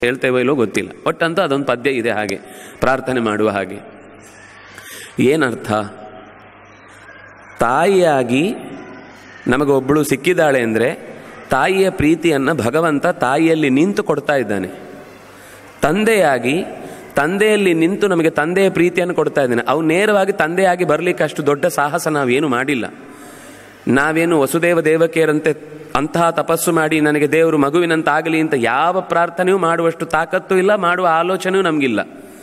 ಹೇಳ್ತೇವೋ ಇಲ್ಲೋ ಗೊತ್ತಿಲ್ಲ ಒಟ್ಟಂತೂ ಅದೊಂದು ಪದ್ಯ ಇದೆ ಹಾಗೆ ಪ್ರಾರ್ಥನೆ ಮಾಡುವ ಹಾಗೆ ಏನರ್ಥ ತಾಯಿಯಾಗಿ ನಮಗೊಬ್ಬಳು ಸಿಕ್ಕಿದ್ದಾಳೆ ಅಂದರೆ ತಾಯಿಯ ಪ್ರೀತಿಯನ್ನು ಭಗವಂತ ತಾಯಿಯಲ್ಲಿ ನಿಂತು ಕೊಡ್ತಾ ಇದ್ದಾನೆ ತಂದೆಯಾಗಿ ತಂದೆಯಲ್ಲಿ ನಿಂತು ನಮಗೆ ತಂದೆಯ ಪ್ರೀತಿಯನ್ನು ಕೊಡ್ತಾ ಇದ್ದಾನೆ ಅವು ನೇರವಾಗಿ ತಂದೆಯಾಗಿ ಬರಲಿಕ್ಕೆ ಅಷ್ಟು ದೊಡ್ಡ ಸಾಹಸ ನಾವೇನು ಮಾಡಿಲ್ಲ ನಾವೇನು ವಸುದೇವ ದೇವಕಿಯರಂತೆ ಅಂತಹ ತಪಸ್ಸು ಮಾಡಿ ನನಗೆ ದೇವರು ಮಗುವಿನಂತಾಗಲಿ ಅಂತ ಯಾವ ಪ್ರಾರ್ಥನೆಯೂ ಮಾಡುವಷ್ಟು ತಾಕತ್ತು ಇಲ್ಲ ಮಾಡುವ ಆಲೋಚನೆಯೂ ನಮಗಿಲ್ಲ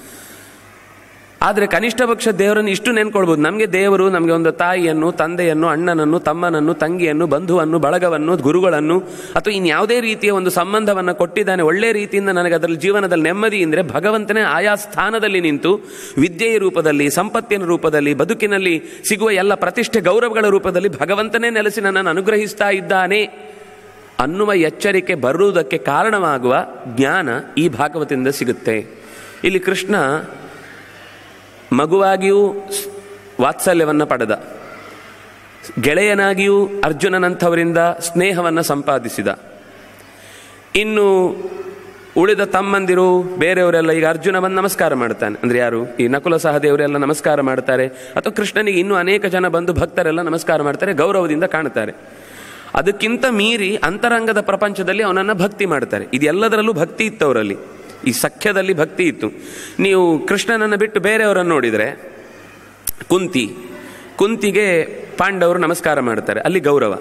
ಆದರೆ ಕನಿಷ್ಠ ಪಕ್ಷ ದೇವರನ್ನು ಇಷ್ಟು ನೆನ್ಕೊಳ್ಬೋದು ನಮಗೆ ದೇವರು ನಮಗೆ ಒಂದು ತಾಯಿಯನ್ನು ತಂದೆಯನ್ನು ಅಣ್ಣನನ್ನು ತಮ್ಮನನ್ನು ತಂಗಿಯನ್ನು ಬಂಧುವನ್ನು ಬಳಗವನ್ನು ಗುರುಗಳನ್ನು ಅಥವಾ ಇನ್ಯಾವುದೇ ರೀತಿಯ ಒಂದು ಸಂಬಂಧವನ್ನು ಕೊಟ್ಟಿದ್ದಾನೆ ಒಳ್ಳೆ ರೀತಿಯಿಂದ ನನಗೆ ಅದರಲ್ಲಿ ಜೀವನದಲ್ಲಿ ನೆಮ್ಮದಿ ಅಂದರೆ ಭಗವಂತನೇ ಆಯಾ ಸ್ಥಾನದಲ್ಲಿ ನಿಂತು ವಿದ್ಯೆಯ ರೂಪದಲ್ಲಿ ಸಂಪತ್ತಿನ ರೂಪದಲ್ಲಿ ಬದುಕಿನಲ್ಲಿ ಸಿಗುವ ಎಲ್ಲ ಪ್ರತಿಷ್ಠೆ ಗೌರವಗಳ ರೂಪದಲ್ಲಿ ಭಗವಂತನೇ ನೆಲೆಸಿ ನನ್ನನ್ನು ಅನುಗ್ರಹಿಸ್ತಾ ಇದ್ದಾನೆ ಅನ್ನುವ ಎಚ್ಚರಿಕೆ ಬರುವುದಕ್ಕೆ ಕಾರಣವಾಗುವ ಜ್ಞಾನ ಈ ಭಾಗವತದಿಂದ ಸಿಗುತ್ತೆ ಇಲ್ಲಿ ಕೃಷ್ಣ ಮಗುವಾಗಿಯೂ ಸ್- ವಾತ್ಸಲ್ಯವನ್ನು ಪಡೆದ ಗೆಳೆಯನಾಗಿಯೂ ಅರ್ಜುನನಂಥವರಿಂದ ಸ್ನೇಹವನ್ನು ಸಂಪಾದಿಸಿದ ಇನ್ನು ಉಳಿದ ತಮ್ಮಂದಿರು ಬೇರೆಯವರೆಲ್ಲ ಈಗ ಅರ್ಜುನ ಬಂದು ನಮಸ್ಕಾರ ಮಾಡ್ತಾನೆ ಅಂದ್ರೆ ಯಾರು ಈ ನಕುಲ ಸಹದೇವರೆಲ್ಲ ನಮಸ್ಕಾರ ಮಾಡ್ತಾರೆ ಅಥವಾ ಕೃಷ್ಣನಿಗೆ ಇನ್ನೂ ಅನೇಕ ಜನ ಬಂದು ಭಕ್ತರೆಲ್ಲ ನಮಸ್ಕಾರ ಮಾಡ್ತಾರೆ ಗೌರವದಿಂದ ಕಾಣ್ತಾರೆ ಅದಕ್ಕಿಂತ ಮೀರಿ ಅಂತರಂಗದ ಪ್ರಪಂಚದಲ್ಲಿ ಅವನನ್ನು ಭಕ್ತಿ ಮಾಡ್ತಾರೆ ಇದೆಲ್ಲದರಲ್ಲೂ ಭಕ್ತಿ ಇತ್ತು ಅವರಲ್ಲಿ ಈ ಸಖ್ಯದಲ್ಲಿ ಭಕ್ತಿ ಇತ್ತು ನೀವು ಕೃಷ್ಣನನ್ನು ಬಿಟ್ಟು ಬೇರೆಯವರನ್ನು ನೋಡಿದರೆ ಕುಂತಿ ಕುಂತಿಗೆ ಪಾಂಡವರು ನಮಸ್ಕಾರ ಮಾಡ್ತಾರೆ ಅಲ್ಲಿ ಗೌರವ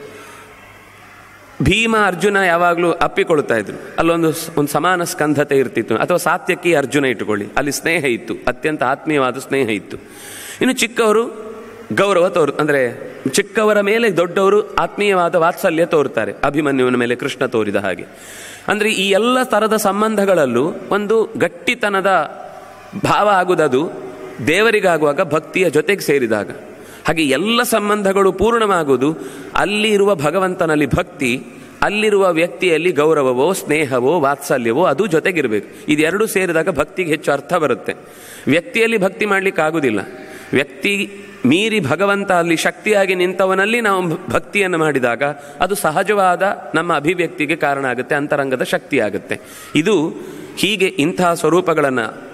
ಭೀಮ ಅರ್ಜುನ ಯಾವಾಗಲೂ ಅಪ್ಪಿಕೊಳ್ತಾ ಇದ್ರು ಅಲ್ಲೊಂದು ಸ್- ಒಂದು ಸಮಾನ ಸ್ಕಂಧತೆ ಇರ್ತಿತ್ತು ಅಥವಾ ಸಾತ್ಯಕಿ ಅರ್ಜುನ ಇಟ್ಟುಕೊಳ್ಳಿ ಅಲ್ಲಿ ಸ್ನೇಹ ಇತ್ತು ಅತ್ಯಂತ ಆತ್ಮೀಯವಾದ ಸ್ನೇಹ ಇತ್ತು ಇನ್ನು ಚಿಕ್ಕವರು ಗೌರವ ತೋರ್ ಅಂದರೆ ಚಿಕ್ಕವರ ಮೇಲೆ ದೊಡ್ಡವರು ಆತ್ಮೀಯವಾದ ವಾತ್ಸಲ್ಯ ತೋರ್ತಾರೆ ಅಭಿಮನ್ಯುವಿನ ಮೇಲೆ ಕೃಷ್ಣ ತೋರಿದ ಹಾಗೆ ಅಂದರೆ ಈ ಎಲ್ಲ ಥರದ ಸಂಬಂಧಗಳಲ್ಲೂ ಒಂದು ಗಟ್ಟಿತನದ ಭಾವ ಆಗುವುದದು ದೇವರಿಗಾಗುವಾಗ ಭಕ್ತಿಯ ಜೊತೆಗೆ ಸೇರಿದಾಗ ಹಾಗೆ ಎಲ್ಲ ಸಂಬಂಧಗಳು ಪೂರ್ಣವಾಗುವುದು ಅಲ್ಲಿ ಇರುವ ಭಗವಂತನಲ್ಲಿ ಭಕ್ತಿ ಅಲ್ಲಿರುವ ವ್ಯಕ್ತಿಯಲ್ಲಿ ಗೌರವವೋ ಸ್ನೇಹವೋ ವಾತ್ಸಲ್ಯವೋ ಅದು ಜೊತೆಗಿರಬೇಕು ಇದೆರಡೂ ಸೇರಿದಾಗ ಭಕ್ತಿಗೆ ಹೆಚ್ಚು ಅರ್ಥ ಬರುತ್ತೆ ವ್ಯಕ್ತಿಯಲ್ಲಿ ಭಕ್ತಿ ಮಾಡಲಿಕ್ಕೆ ಆಗುವುದಿಲ್ಲ ವ್ಯಕ್ತಿ ಮೀರಿ ಭಗವಂತ ಅಲ್ಲಿ ಶಕ್ತಿಯಾಗಿ ನಿಂತವನಲ್ಲಿ ನಾವು ಭಕ್ತಿಯನ್ನು ಮಾಡಿದಾಗ ಅದು ಸಹಜವಾದ ನಮ್ಮ ಅಭಿವ್ಯಕ್ತಿಗೆ ಕಾರಣ ಆಗುತ್ತೆ ಅಂತರಂಗದ ಶಕ್ತಿ ಆಗುತ್ತೆ ಇದು ಹೀಗೆ ಇಂತಹ ಸ್ವರೂಪಗಳನ್ನು